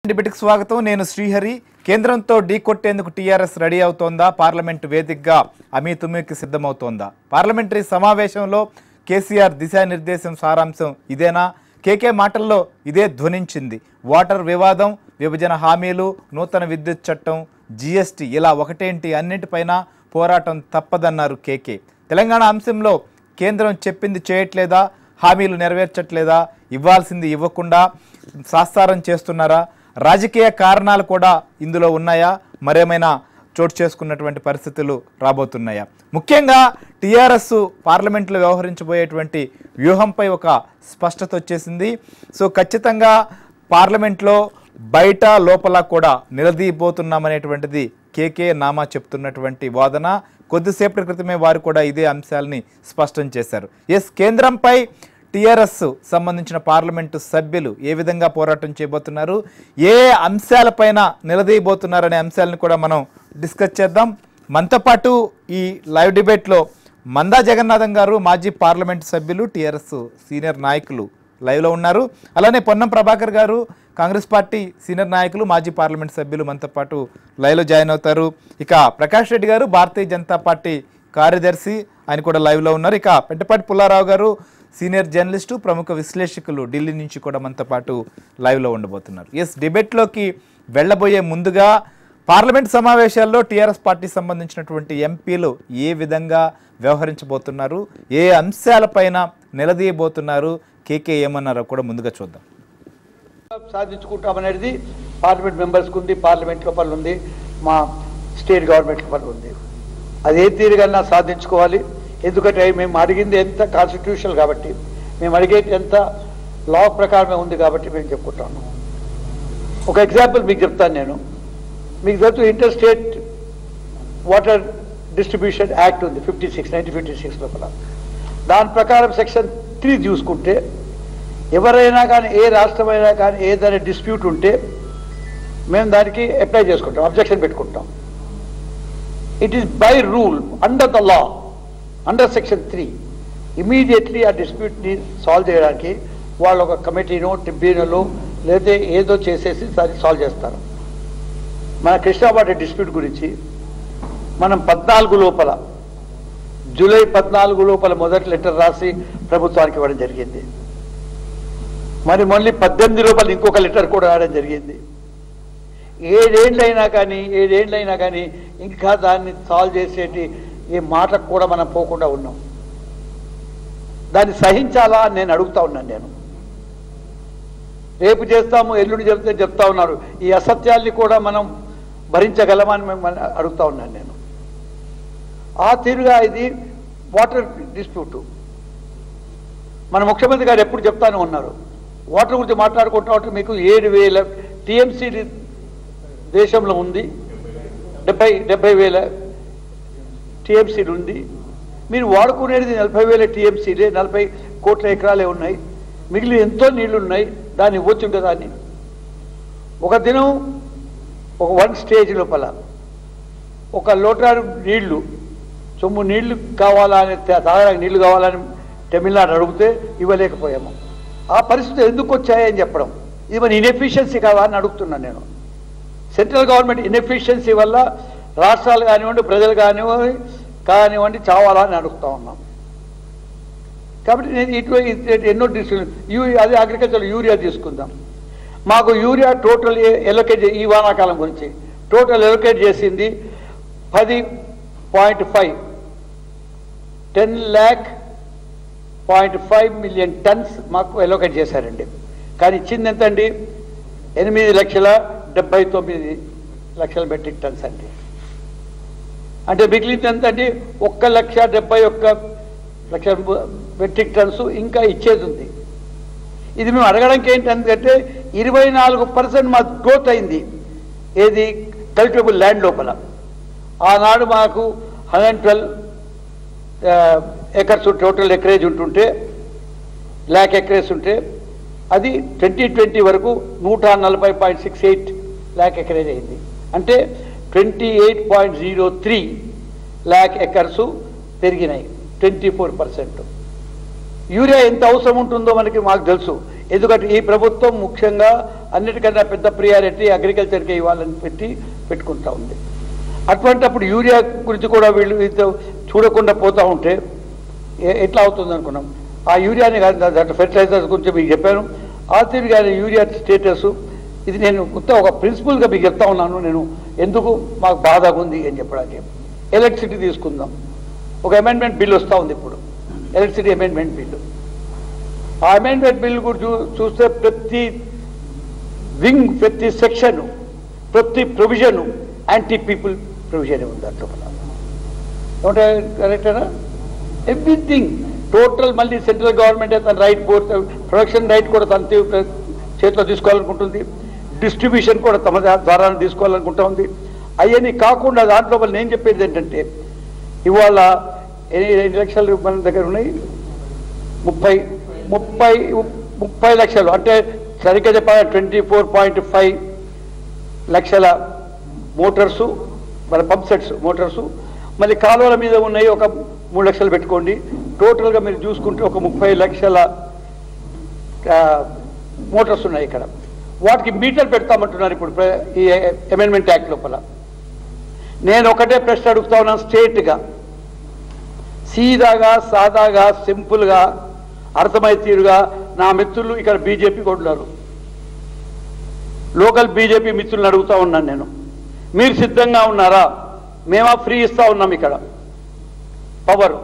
డిబేట్కి స్వాగతం నేను శ్రీహరి కేంద్రంతో ఢీ కొట్టేందుకు టీఆర్ఎస్ రెడీ అవుతోందా పార్లమెంటు వేదికగా అమీతుమీకి సిద్ధమవుతోందా పార్లమెంటరీ సమావేశంలో కేసీఆర్ దిశానిర్దేశం సారాంశం ఇదేనా కేకే మాటల్లో ఇదే ధ్వనించింది వాటర్ వివాదం విభజన హామీలు నూతన విద్యుత్ చట్టం జీఎస్టీ ఇలా ఒకటేంటి అన్నింటిపైన పోరాటం తప్పదన్నారు కేకే తెలంగాణ అంశంలో కేంద్రం చెప్పింది చేయట్లేదా హామీలు నెరవేర్చట్లేదా ఇవ్వాల్సింది ఇవ్వకుండా సాస్తారం చేస్తున్నారా రాజకీయ కారణాలు కూడా ఇందులో ఉన్నాయా మరేమైనా చోటు చేసుకున్నటువంటి పరిస్థితులు రాబోతున్నాయా ముఖ్యంగా టీఆర్ఎస్ పార్లమెంట్లో వ్యవహరించబోయేటువంటి వ్యూహంపై ఒక స్పష్టత వచ్చేసింది సో ఖచ్చితంగా పార్లమెంట్లో బయట లోపల కూడా నిలదీయబోతున్నామనేటువంటిది కేకే నామా చెప్తున్నటువంటి వాదన కొద్దిసేపటి క్రితమే వారు కూడా ఇదే అంశాలని స్పష్టం చేశారు ఎస్ కేంద్రంపై టీఆర్ఎస్ సంబంధించిన పార్లమెంటు సభ్యులు ఏ విధంగా పోరాటం చేయబోతున్నారు ఏ అంశాలపైన నిలదీయబోతున్నారనే అంశాలను కూడా మనం డిస్కస్ చేద్దాం మనతో పాటు ఈ లైవ్ డిబేట్లో మందా జగన్నాథం గారు మాజీ పార్లమెంటు సభ్యులు టీఆర్ఎస్ సీనియర్ నాయకులు లైవ్లో ఉన్నారు అలానే పొన్నం ప్రభాకర్ గారు కాంగ్రెస్ పార్టీ సీనియర్ నాయకులు మాజీ పార్లమెంట్ సభ్యులు మనతో పాటు లైవ్లో జాయిన్ అవుతారు ఇక ప్రకాష్ రెడ్డి గారు భారతీయ జనతా పార్టీ కార్యదర్శి ఆయన కూడా లైవ్లో ఉన్నారు ఇక పెంటపాటి పుల్లారావు గారు సీనియర్ జర్నలిస్టు ప్రముఖ విశ్లేషకులు ఢిల్లీ నుంచి కూడా మనతో పాటు లైవ్లో ఉండబోతున్నారు ఎస్ డిబేట్లోకి వెళ్ళబోయే ముందుగా పార్లమెంట్ సమావేశాల్లో టీఆర్ఎస్ పార్టీ సంబంధించినటువంటి ఎంపీలు ఏ విధంగా వ్యవహరించబోతున్నారు ఏ అంశాలపైన నిలదీయబోతున్నారు కేకే ఏమన్నారో కూడా ముందుగా చూద్దాం సాధించుకుంటామనేది పార్లమెంట్ మెంబర్స్కి ఉంది పార్లమెంట్ లోపల ఉంది మా స్టేట్ గవర్నమెంట్ లోపల ఉంది అది ఏ తీరుగా సాధించుకోవాలి ఎందుకంటే మేము అడిగింది ఎంత కాన్స్టిట్యూషనల్ కాబట్టి మేము అడిగేది ఎంత లా ప్రకారమే ఉంది కాబట్టి మేము చెప్పుకుంటాము ఒక ఎగ్జాంపుల్ మీకు చెప్తాను నేను మీకు తెలుసు inter state water distribution act ఉంది fifty six nineteen fifty six లోపల దాని ప్రకారం సెక్షన్ త్రీ చూసుకుంటే ఎవరైనా కానీ ఏ రాష్ట్రమైనా కానీ ఏదైనా డిస్ప్యూట్ ఉంటే మేము దానికి అప్లై చేసుకుంటాం అబ్జెక్షన్ పెట్టుకుంటాం it is by rule under the law under section three immediately ఆ డిస్ప్యూట్ని సాల్వ్ చేయడానికి వాళ్ళు ఒక కమిటీనో ట్రిబ్యునల్ లేదా ఏదో చేసేసి దాన్ని సాల్వ్ చేస్తారు మన కృష్ణాబాటి డిస్ప్యూట్ గురించి మనం పద్నాలుగు లోపల జూలై పద్నాలుగు లోపల మొదటి లెటర్ రాసి ప్రభుత్వానికి ఇవ్వడం జరిగింది మరి మళ్ళీ పద్దెనిమిది లోపల ఇంకొక లెటర్ కూడా రాయడం జరిగింది ఏడేండ్లైనా కానీ ఏడేండ్లైనా కానీ ఇంకా దాన్ని సాల్వ్ చేసేటి ఏ మాటకు కూడా మనం పోకుండా ఉన్నాం దాన్ని సహించాలా అని నేను అడుగుతా ఉన్నాను నేను రేపు చేస్తాము ఎల్లుండి చెప్తే చెప్తా ఉన్నారు ఈ అసత్యాల్ని కూడా మనం భరించగలమని మిమ్మల్ని అడుగుతా ఉన్నాను నేను ఆ తీరుగా ఇది వాటర్ డిస్ప్యూట్ మన ముఖ్యమంత్రి గారు ఎప్పుడు చెప్తానే ఉన్నారు వాటర్ గురించి మాట్లాడుకుంటా ఉంటే మీకు ఏడు వేల టీఎంసీ దేశంలో ఉంది డెబ్బై డెబ్బై వేల టీఎంసీలు ఉంది మీరు వాడుకునేది నలభై వేల టీఎంసీలే నలభై కోట్ల ఎకరాలే ఉన్నాయి మిగిలిన ఎంతో నీళ్లు ఉన్నాయి దాన్ని ఇవ్వచ్చు కదా అని ఒక దినం ఒక వన్ స్టేజ్ లోపల ఒక లోటారు నీళ్లు సొమ్ము నీళ్లు కావాలా అని తా- తాగడానికి నీళ్లు కావాలని తమిళనాడు అడిగితే ఇవ్వలేకపోయాము ఆ పరిస్థితి ఎందుకు వచ్చాయని చెప్పడం ఇది మన ఇన్ఎఫిషియన్సీ కాదా అని అడుగుతున్నాను నేను సెంట్రల్ గవర్నమెంట్ ఇన్ఎఫిషియన్సీ వల్ల రాష్ట్రాలు కానివ్వండి ప్రజలు కానివ్వండి కానివ్వండి చావాలా అని అడుగుతా ఉన్నాం కాబట్టి నేను ఇటు ఇటు ఎన్నో డిస్ట్రిక్ట్ యూ అదే అగ్రికల్చర్ యూరియా తీసుకుందాం మాకు యూరియా టోటల్ ఎలొకేట్ ఈ వానాకాలం గురించి టోటల్ ఎలొకేట్ చేసింది పది point five ten lakh point five million tons మాకు ఎలొకేట్ చేశారండి కానీ ఇచ్చింది ఎంత అండి ఎనిమిది లక్షల డెబ్బై తొమ్మిది లక్షల మెట్రిక్ టన్స్ అండి అంటే మిగిలింది ఎంత అండి ఒక్క లక్ష డెబ్బై ఒక్క లక్ష మెట్రిక్ టన్స్ ఇంకా ఇచ్చేది ఉంది ఇది మేము అడగడానికి ఏంటంటే ఇరవై నాలుగు పర్సెంట్ మా గ్రోత్ అయింది ఏది కల్టివబుల్ ల్యాండ్ లోపల ఆనాడు మాకు hundred twelve acres total acreage ఉంటుంటే ల్యాక్ ఎకరేజ్ ఉంటే అది ట్వంటీ ట్వంటీ వరకు నూట నలభై point six eight lakh acreage అయింది అంటే twenty eight point zero three lakh acres పెరిగినాయి ట్వంటీ ఫోర్ పర్సెంట్ యూరియా ఎంత అవసరం ఉంటుందో మనకి మాకు తెలుసు ఎందుకంటే ఈ ప్రభుత్వం ముఖ్యంగా అన్నిటికన్నా పెద్ద ప్రియారిటీ అగ్రికల్చర్కి ఇవ్వాలని పెట్టి పెట్టుకుంటా ఉంది అటువంటప్పుడు యూరియా గురించి కూడా వీళ్ళు ఇంత చూడకుండా పోతూ ఉంటే ఎ- ఎట్లా అవుతుంది అనుకున్నాం ఆ యూరియాని కాదు దా- దాంట్లో ఫెర్టిలైజర్స్ గురించి మీకు చెప్పాను ఆ తిరిగి యూరియా స్టేటస్ ఇది నేను కొత్త ఒక ప్రిన్సిపల్గా మీకు చెప్తా ఉన్నాను నేను ఎందుకు మాకు బాధగా ఉంది అని చెప్పడానికి ఎలక్ట్రిసిటీ తీసుకుందాం ఒక అమెండ్మెంట్ బిల్ వస్తూ ఉంది ఇప్పుడు ఎలక్ట్రిసిటీ అమెండ్మెంట్ బిల్లు ఆ అమెండ్మెంట్ బిల్ కూడా చూ చూస్తే ప్రతి వింగ్ ప్రతి సెక్షన్ ప్రతి ప్రొవిజన్ యాంటీ పీపుల్ ప్రొవిజన్ ఉంది దాంట్లో ఏమంటే కరెక్టేనా ఎవ్రీథింగ్ టోటల్ మళ్ళీ సెంట్రల్ గవర్నమెంట్ తన రైట్ బోర్డ్ ప్రొడక్షన్ రైట్ కూడా తన తీ- చేతిలో తీసుకోవాలనుకుంటుంది డిస్ట్రిబ్యూషన్ కూడా తమ ద్వారా తీసుకోవాలనుకుంటా ఉంది అవన్నీ కాకుండా దాంట్లో మళ్ళీ నేను చెప్పేది ఏంటంటే ఇవాళ ఎన్ని ఎన్ని లక్షలు మన దగ్గర ఉన్నాయి ముప్పై ముప్పై ముప్పై లక్షలు అంటే సరిగ్గా చెప్పాలి ట్వంటీ ఫోర్ పాయింట్ ఫైవ్ లక్షల మోటార్సు మన పంప్ సెట్స్ మోటార్సు మళ్ళీ కాలువల మీద ఉన్నాయి ఒక మూడు లక్షలు పెట్టుకోండి టోటల్గా మీరు చూసుకుంటే ఒక ముప్పై లక్షల ఆ, మోటార్స్ ఉన్నాయి ఇక్కడ వాటికి మీటర్ పెడతామంటున్నారు ఇప్పుడు ప్ర- ఈ అమెండ్మెంట్ యాక్ట్ లోపల నేను ఒకటే ప్రశ్న అడుగుతా ఉన్నాను స్ట్రేట్గా సీదాగా సాదాగా సింపుల్గా అర్థమయ్యే తీరుగా నా మిత్రులు ఇక్కడ బీజేపీ కొడున్నారు లోకల్ బీజేపీ మిత్రులను అడుగుతా ఉన్నాను నేను మీరు సిద్ధంగా ఉన్నారా మేమా ఫ్రీ ఇస్తా ఉన్నాం ఇక్కడ పవర్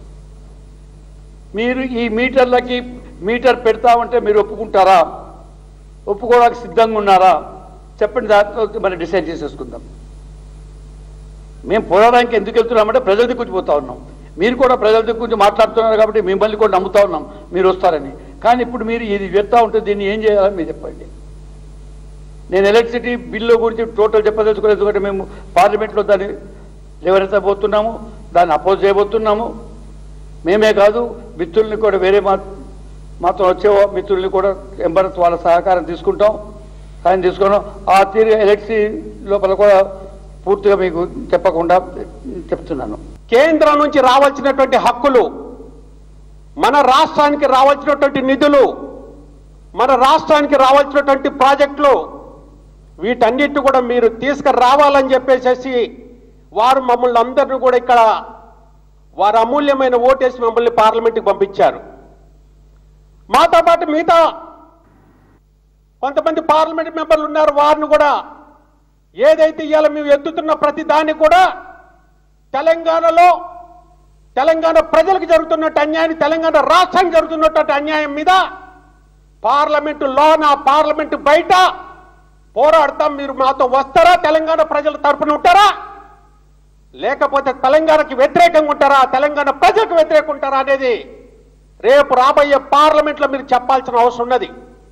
మీరు ఈ మీటర్లకి మీటర్ పెడతామంటే మీరు ఒప్పుకుంటారా ఒప్పుకోవడానికి సిద్ధంగా ఉన్నారా చెప్పండి దాంట్లో మనం డిసైడ్ చేసేసుకుందాం మేము పోరాడానికి ఎందుకు వెళ్తున్నామంటే ప్రజల దిక్కు పోతా ఉన్నాం మీరు కూడా ప్రజల దిక్కు గురించి మాట్లాడుతున్నారు కాబట్టి మిమ్మల్ని కూడా నమ్ముతా ఉన్నాం మీరు వస్తారని కానీ ఇప్పుడు మీరు ఇది చెప్తా ఉంటే దీన్ని ఏం చేయాలని మీరు చెప్పండి నేను ఎలక్ట్రిసిటీ బిల్లు గురించి టోటల్ చెప్పదలుచుకోలేదు ఎందుకంటే మేము పార్లమెంట్లో దాన్ని లేవనెత్తబోతున్నాము దాన్ని అపోజ్ చేయబోతున్నాము మేమే కాదు మిత్రుల్ని కూడా వేరే మా మాతో వచ్చే మిత్రుల్ని కూడా ఎంబర్ వాళ్ళ సహకారం తీసుకుంటాం సాయం తీసుకున్నాం ఆ తీరు ఎలక్ట్రిసిటీ లోపల కూడా పూర్తిగా మీకు చెప్పకుండా చెప్తున్నాను కేంద్రం నుంచి రావాల్సినటువంటి హక్కులు మన రాష్ట్రానికి రావాల్సినటువంటి నిధులు మన రాష్ట్రానికి రావాల్సినటువంటి ప్రాజెక్టులు వీటన్నిటి కూడా మీరు తీసుకురావాలని చెప్పేసేసి వారు మమ్మల్ని అందరినీ కూడా ఇక్కడ వారు అమూల్యమైన ఓటేసి మమ్మల్ని పార్లమెంట్కి పంపించారు మాతో పాటు మిగతా కొంతమంది పార్లమెంట్ మెంబర్లు ఉన్నారు వారిని కూడా ఏదైతే ఇవాళ మేము ఎత్తుతున్న ప్రతి దాన్ని కూడా తెలంగాణలో తెలంగాణ ప్రజలకు జరుగుతున్నట్టు అన్యాయం తెలంగాణ రాష్ట్రానికి జరుగుతున్నటువంటి అన్యాయం మీద పార్లమెంటు లోన పార్లమెంటు బయట పోరాడతాం మీరు మాతో వస్తారా తెలంగాణ ప్రజల తరపున ఉంటారా లేకపోతే తెలంగాణకి వ్యతిరేకంగా ఉంటారా తెలంగాణ ప్రజలకు వ్యతిరేకంగా ఉంటారా అనేది రేపు రాబోయే పార్లమెంట్లో మీరు చెప్పాల్సిన అవసరం ఉన్నది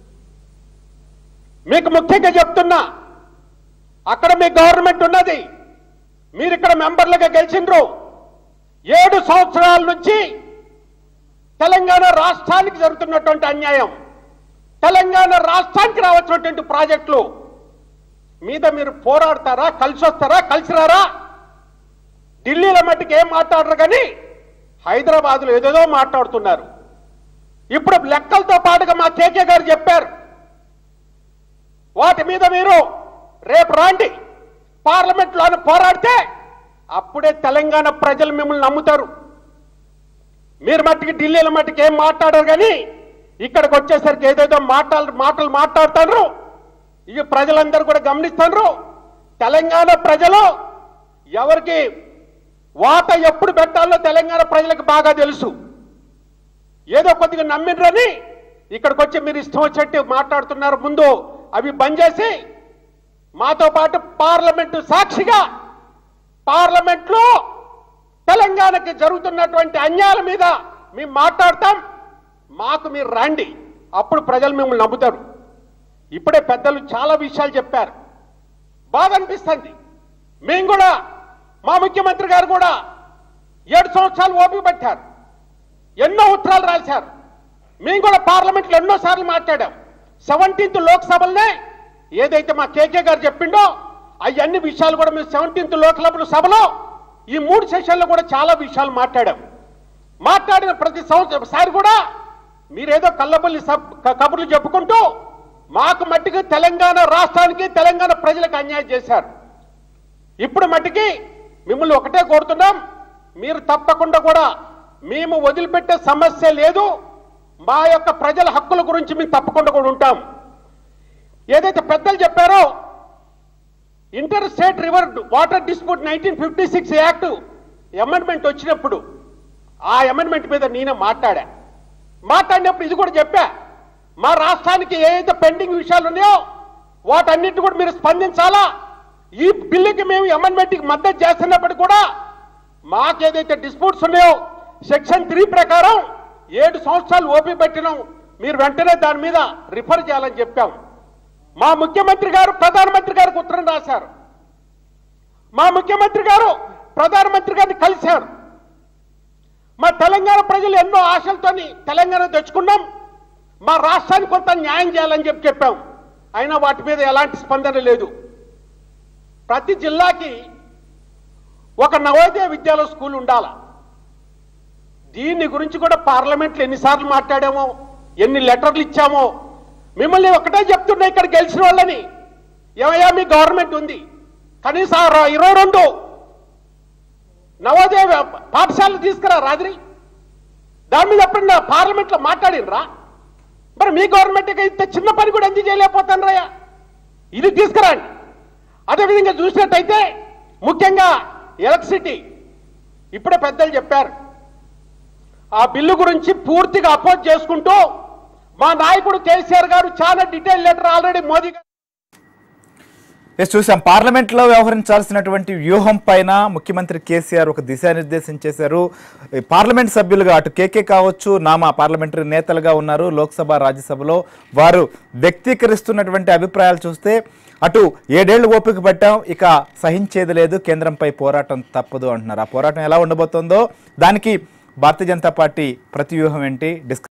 మీకు ముఖ్యంగా చెప్తున్నా అక్కడ మీ గవర్నమెంట్ ఉన్నది మీరు ఇక్కడ మెంబర్లుగా గెలిచిండ్రు ఏడు సంవత్సరాల నుంచి తెలంగాణ రాష్ట్రానికి జరుగుతున్నటువంటి అన్యాయం తెలంగాణ రాష్ట్రానికి రావాల్సినటువంటి ప్రాజెక్టులు మీద మీరు పోరాడతారా కలిసి వస్తారా కలిసి రారా ఢిల్లీలో మట్టుకు ఏం మాట్లాడరు కానీ హైదరాబాద్లో ఏదేదో మాట్లాడుతున్నారు ఇప్పుడు లెక్కలతో పాటుగా మా కేకే గారు చెప్పారు వాటి మీద మీరు రేపు రాండి పార్లమెంట్లో పోరాడితే అప్పుడే తెలంగాణ ప్రజలు మిమ్మల్ని నమ్ముతారు మీరు మట్టికి ఢిల్లీలో మట్టికి ఏం మాట్లాడారు కానీ ఇక్కడికి వచ్చేసరికి ఏదేదో మాటలు మాటలు మాట్లాడుతారు ఇవి ప్రజలందరూ కూడా గమనిస్తారు తెలంగాణ ప్రజలు ఎవరికి వాత ఎప్పుడు పెట్టాలో తెలంగాణ ప్రజలకు బాగా తెలుసు ఏదో కొద్దిగా నమ్మిండ్రని ఇక్కడికి వచ్చి మీరు ఇష్టం వచ్చేట్టు మాట్లాడుతున్నారు ముందు అవి బంద్ చేసి మాతో పాటు పార్లమెంటు సాక్షిగా పార్లమెంట్లో తెలంగాణకి జరుగుతున్నటువంటి అన్యాయాల మీద మేము మాట్లాడతాం మాకు మీరు రండి అప్పుడు ప్రజలు మిమ్మల్ని నమ్ముతారు ఇప్పుడే పెద్దలు చాలా విషయాలు చెప్పారు బాగా అనిపిస్తుంది మేము కూడా మా ముఖ్యమంత్రి గారు కూడా ఏడు సంవత్సరాలు ఓపిక పట్టారు ఎన్నో ఉత్తరాలు రాశారు మేము కూడా పార్లమెంట్లో ఎన్నో సార్లు మాట్లాడాం సెవెంటీన్త్ లోక్సభలనే ఏదైతే మా కేకే గారు చెప్పిండో అవన్నీ విషయాలు కూడా మేము సెవెంటీన్త్ లోక్సభ సభలో ఈ మూడు సెషన్లో కూడా చాలా విషయాలు మాట్లాడాం మాట్లాడిన ప్రతి సంవత్సరం సారి కూడా మీరేదో కళ్ళబొల్లి సబ్ క- కబుర్లు చెప్పుకుంటూ మాకు మట్టికి తెలంగాణ రాష్ట్రానికి తెలంగాణ ప్రజలకు అన్యాయం చేశారు ఇప్పుడు మట్టికి మిమ్మల్ని ఒకటే కోరుతున్నాం మీరు తప్పకుండా కూడా మేము వదిలిపెట్టే సమస్య లేదు మా యొక్క ప్రజల హక్కుల గురించి మేము తప్పకుండా కూడా ఉంటాం ఏదైతే పెద్దలు చెప్పారో inter state river water dispute nineteen fifty six act amendment వచ్చినప్పుడు ఆ అమెండ్మెంట్ మీద నేనే మాట్లాడా మాట్లాడినప్పుడు ఇది కూడా చెప్పా మా రాష్ట్రానికి ఏదైతే పెండింగ్ విషయాలు ఉన్నాయో వాటన్నిటి కూడా మీరు స్పందించాలా ఈ బిల్లుకి మేము అమెండ్మెంట్కి మద్దతు చేస్తున్నప్పుడు కూడా మాకు ఏదైతే డిస్ప్యూట్స్ ఉన్నాయో సెక్షన్ త్రీ ప్రకారం ఏడు సంవత్సరాలు ఓపి పెట్టినాం మీరు వెంటనే దాని మీద రిఫర్ చేయాలని చెప్పాం మా ముఖ్యమంత్రి గారు ప్రధానమంత్రి గారికి ఉత్తరం రాశారు మా ముఖ్యమంత్రి గారు ప్రధానమంత్రి గారిని కలిశారు మా తెలంగాణ ప్రజలు ఎన్నో ఆశలతోని తెలంగాణ తెచ్చుకున్నాం మా రాష్ట్రానికి కొంత న్యాయం చేయాలని చెప్పి చెప్పాం అయినా వాటి మీద ఎలాంటి స్పందన లేదు ప్రతి జిల్లాకి ఒక నవోదయ విద్యాలయ స్కూల్ ఉండాల దీని గురించి కూడా పార్లమెంట్లో ఎన్నిసార్లు మాట్లాడామో ఎన్ని లెటర్లు ఇచ్చామో మిమ్మల్ని ఒకటే చెప్తున్నా ఇక్కడ గెలిచిన వాళ్ళని ఏమయ్యా మీ గవర్నమెంట్ ఉంది కనీసం ఆ ర- ఇరవై రెండు నవోదయ పాఠశాలలు తీసుకురా రాత్రి దాని మీద ఎప్పుడన్నా పార్లమెంట్లో మాట్లాడినరా మరి మీ గవర్నమెంట్ ఇంత చిన్న పని కూడా ఎందుకు చేయలేకపోతాను రాయా ఇది తీసుకురండి అదేవిధంగా చూసినట్టయితే ముఖ్యంగా ఎలక్ట్రిసిటీ ఇప్పుడే పెద్దలు చెప్పారు ఆ బిల్లు గురించి పూర్తిగా అపోజ్ చేసుకుంటూ మా నాయకుడు కేసీఆర్ గారు చాలా డీటెయిల్ లెటర్ ఆల్రెడీ మోదీ గారు ఎస్ చూసాం పార్లమెంట్లో వ్యవహరించాల్సినటువంటి వ్యూహం పైన ముఖ్యమంత్రి కేసీఆర్ ఒక దిశానిర్దేశం చేశారు ఈ పార్లమెంట్ సభ్యులుగా అటు కేకే కావచ్చు నామా పార్లమెంటరీ నేతలుగా ఉన్నారు లోక్సభ రాజ్యసభలో వారు వ్యక్తీకరిస్తున్నటువంటి అభిప్రాయాలు చూస్తే అటు ఏడేళ్లు ఓపిక పట్టాం ఇక సహించేది లేదు కేంద్రంపై పోరాటం తప్పదు అంటున్నారు ఆ పోరాటం ఎలా ఉండబోతోందో దానికి భారతీయ జనతా పార్టీ ప్రతి వ్యూహం ఏంటి డిస్క